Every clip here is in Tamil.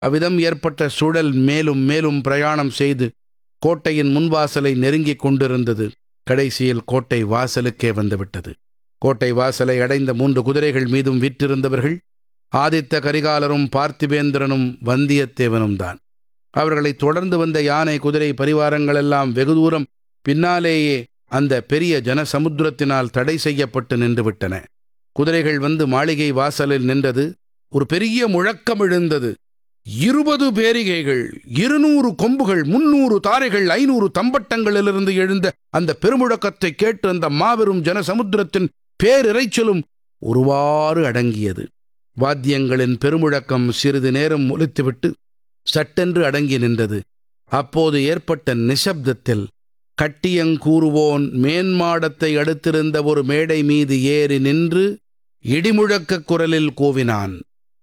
அவ்விதம் ஏற்பட்ட சூழல் மேலும் மேலும் பிரயாணம் செய்து கோட்டையின் முன்வாசலை நெருங்கிக் கொண்டிருந்தது கடைசியில் கோட்டை வாசலுக்கே வந்துவிட்டது கோட்டை வாசலை அடைந்த மூன்று குதிரைகள் மீதும் விற்றிருந்தவர்கள் ஆதித்த கரிகாலரும் பார்த்திபேந்திரனும் வந்தியத்தேவனும் தான் அவர்களை தொடர்ந்து வந்த யானை குதிரை பரிவாரங்களெல்லாம் வெகு தூரம் பின்னாலேயே அந்த பெரிய ஜனசமுத்திரத்தினால் தடை செய்யப்பட்டு நின்றுவிட்டன குதிரைகள் வந்து மாளிகை வாசலில் நின்றது ஒரு பெரிய முழக்கம் எழுந்தது இருபது பேரிகைகள் இருநூறு கொம்புகள் முன்னூறு தாரைகள் ஐநூறு தம்பட்டங்களிலிருந்து எழுந்த அந்த பெருமுழக்கத்தை கேட்டு அந்த மாபெரும் ஜனசமுத்திரத்தின் பேரிரைச்சலும் ஒருவாறு அடங்கியது வாத்தியங்களின் பெருமுழக்கம் சிறிது நேரம் ஒலித்துவிட்டு சட்டென்று அடங்கி நின்றது அப்போது ஏற்பட்ட நிசப்தத்தில் கட்டியங்கூறுவோன் மேன்மாடத்தை அடுத்திருந்த ஒரு மேடை மீது ஏறி நின்று இடிமுழக்க குரலில் கூவினான்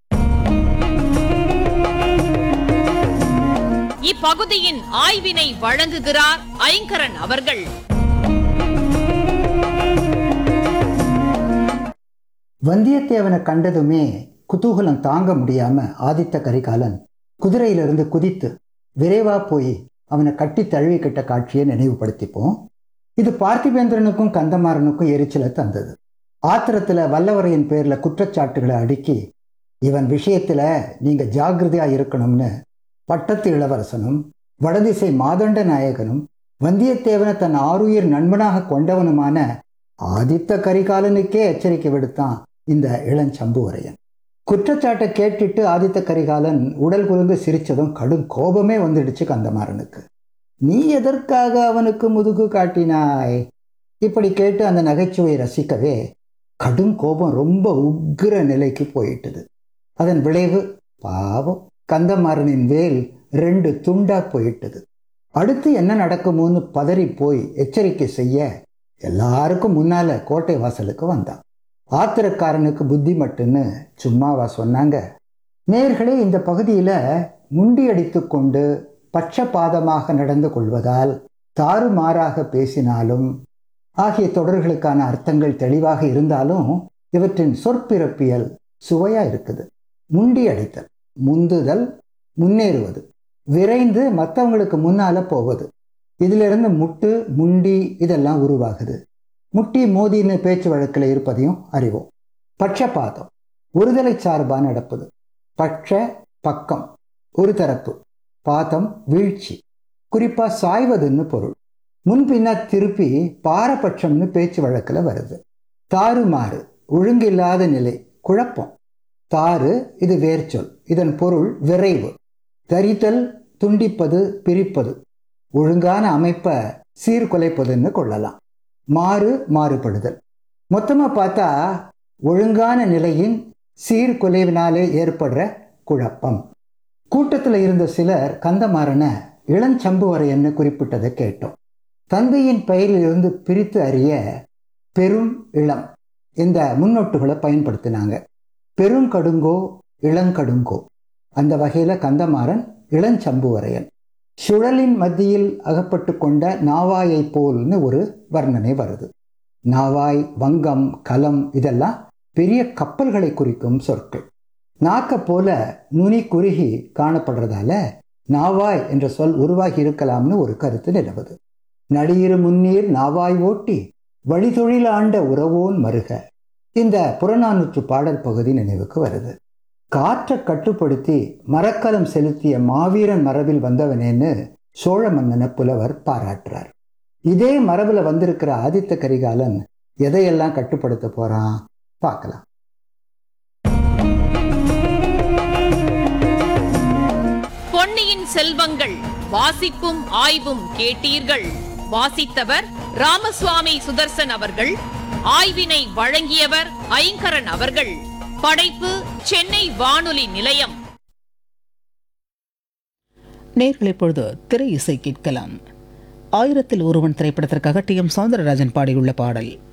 இப்பகுதியின் ஆய்வினை வழங்குகிறார் ஐங்கரன் அவர்கள் வந்தியத்தேவனை கண்டதுமே குதூகலம் தாங்க முடியாம ஆதித்த கரிகாலன் குதிரையிலிருந்து குதித்து விரைவா போய் அவனை கட்டி தழுவிக்கிட்ட காட்சியை நினைவுபடுத்திப்போம் இது பார்த்திபேந்திரனுக்கும் கந்தமாறனுக்கும் எரிச்சலை தந்தது ஆத்திரத்துல வல்லவரையின் பேர்ல குற்றச்சாட்டுகளை அடுக்கி இவன் விஷயத்துல நீங்க ஜாக்கிரதையா இருக்கணும்னு பட்டத்து இளவரசனும் வடதிசை மாதண்ட நாயகனும் வந்தியத்தேவனை தன் ஆருயிர் நண்பனாக கொண்டவனுமான ஆதித்த கரிகாலனுக்கே எச்சரிக்கை விடுத்தான் இந்த இளஞ்சம்புவரையன் குற்றச்சாட்டை கேட்டுட்டு ஆதித்த கரிகாலன் உடல் குலுந்து சிரிச்சதும் கடும் கோபமே வந்துடுச்சு கந்தமாறனுக்கு நீ எதற்காக அவனுக்கு முதுகு காட்டினாய் இப்படி கேட்டு அந்த நகைச்சுவை ரசிக்கவே கடும் கோபம் ரொம்ப உக்கிர நிலைக்கு போயிட்டது அதன் விளைவு பாவம் கந்தமாறனின் வேல் ரெண்டு துண்டா போயிட்டது அடுத்து என்ன நடக்குமோன்னு பதறி போய் எச்சரிக்கை செய்ய எல்லாருக்கும் முன்னால கோட்டை வாசலுக்கு வந்தான் ஆத்திரக்காரனுக்கு புத்தி மட்டுன்னு சும்மாவா சொன்னாங்க நேர்களே இந்த பகுதியில முண்டி அடித்து கொண்டு பட்சபாதமாக நடந்து கொள்வதால் தாறுமாறாக பேசினாலும் ஆகிய தொடர்களுக்கான அர்த்தங்கள் தெளிவாக இருந்தாலும் இவற்றின் சொற்பிறப்பியல் சுவையா இருக்குது முண்டி அடித்தல் முந்துதல் முன்னேறுவது விரைந்து மற்றவங்களுக்கு முன்னால போவது இதிலிருந்து முட்டு முண்டி இதெல்லாம் உருவாகுது முட்டி மோதின்னு பேச்சு வழக்கில் இருப்பதையும் அறிவோம் பட்சபாதம் ஒருதலை சார்பா நடப்பது பட்ச பக்கம் ஒரு தரப்பு பாதம் வீழ்ச்சி குறிப்பா சாய்வதுன்னு பொருள் முன்பின்னா திருப்பி பாரபட்சம்னு பேச்சு வழக்கில் வருது தாறுமாறு ஒழுங்கில்லாத நிலை குழப்பம் தாறு இது வேர்ச்சொல் இதன் பொருள் விரைவு தரித்தல் துண்டிப்பது பிரிப்பது ஒழுங்கான அமைப்பை சீர்குலைப்பதுன்னு கொள்ளலாம் மாறு மாறுபடுதல் மொத்தமாக பார்த்தா ஒழுங்கான நிலையின் சீர்குலைவினாலே ஏற்படுற குழப்பம் கூட்டத்தில் இருந்த சிலர் கந்தமாறனை இளஞ்சம்புவரையன்னு குறிப்பிட்டதை கேட்டோம் தந்தையின் பெயரிலிருந்து பிரித்து அறிய பெரும் இளம் இந்த முன்னொட்டுகளை பயன்படுத்தினாங்க பெருங்கடுங்கோ இளங்கடுங்கோ அந்த வகையில் கந்தமாறன் இளஞ்சம்புவரையன் சுழலின் மத்தியில் அகப்பட்டு கொண்ட நாவாயை போல்னு ஒரு வர்ணனை வருது நாவாய் வங்கம் கலம் இதெல்லாம் பெரிய கப்பல்களை குறிக்கும் சொற்கள் நாக்க போல நுனி குறுகி காணப்படுறதால நாவாய் என்ற சொல் உருவாகி இருக்கலாம்னு ஒரு கருத்து நிலவுது நடியிரு முன்னீர் நாவாய் ஓட்டி வழிதொழில் ஆண்ட உறவோன் மருக இந்த புறநானூற்று பாடல் பகுதி நினைவுக்கு வருது காற்றை கட்டுப்படுத்தி மரக்கலம் செலுத்திய மாவீரன் மரபில் வந்தவனேன்னு சோழ மன்னனை புலவர் பாராட்டுறார் இதே மரபுல வந்திருக்கிற ஆதித்த கரிகாலன் எதையெல்லாம் கட்டுப்படுத்த போறான் பார்க்கலாம் பொன்னியின் செல்வங்கள் வாசிப்பும் ஆய்வும் கேட்டீர்கள் வாசித்தவர் ராமசுவாமி சுதர்சன் அவர்கள் ஆய்வினை வழங்கியவர் ஐங்கரன் அவர்கள் படைப்பு சென்னை வானொலி நிலையம் நேர்கள் இப்பொழுது திரை இசை கேட்கலாம் ஆயிரத்தில் ஒருவன் திரைப்படத்திற்காக டி எம் சௌந்தரராஜன் பாடியுள்ள பாடல்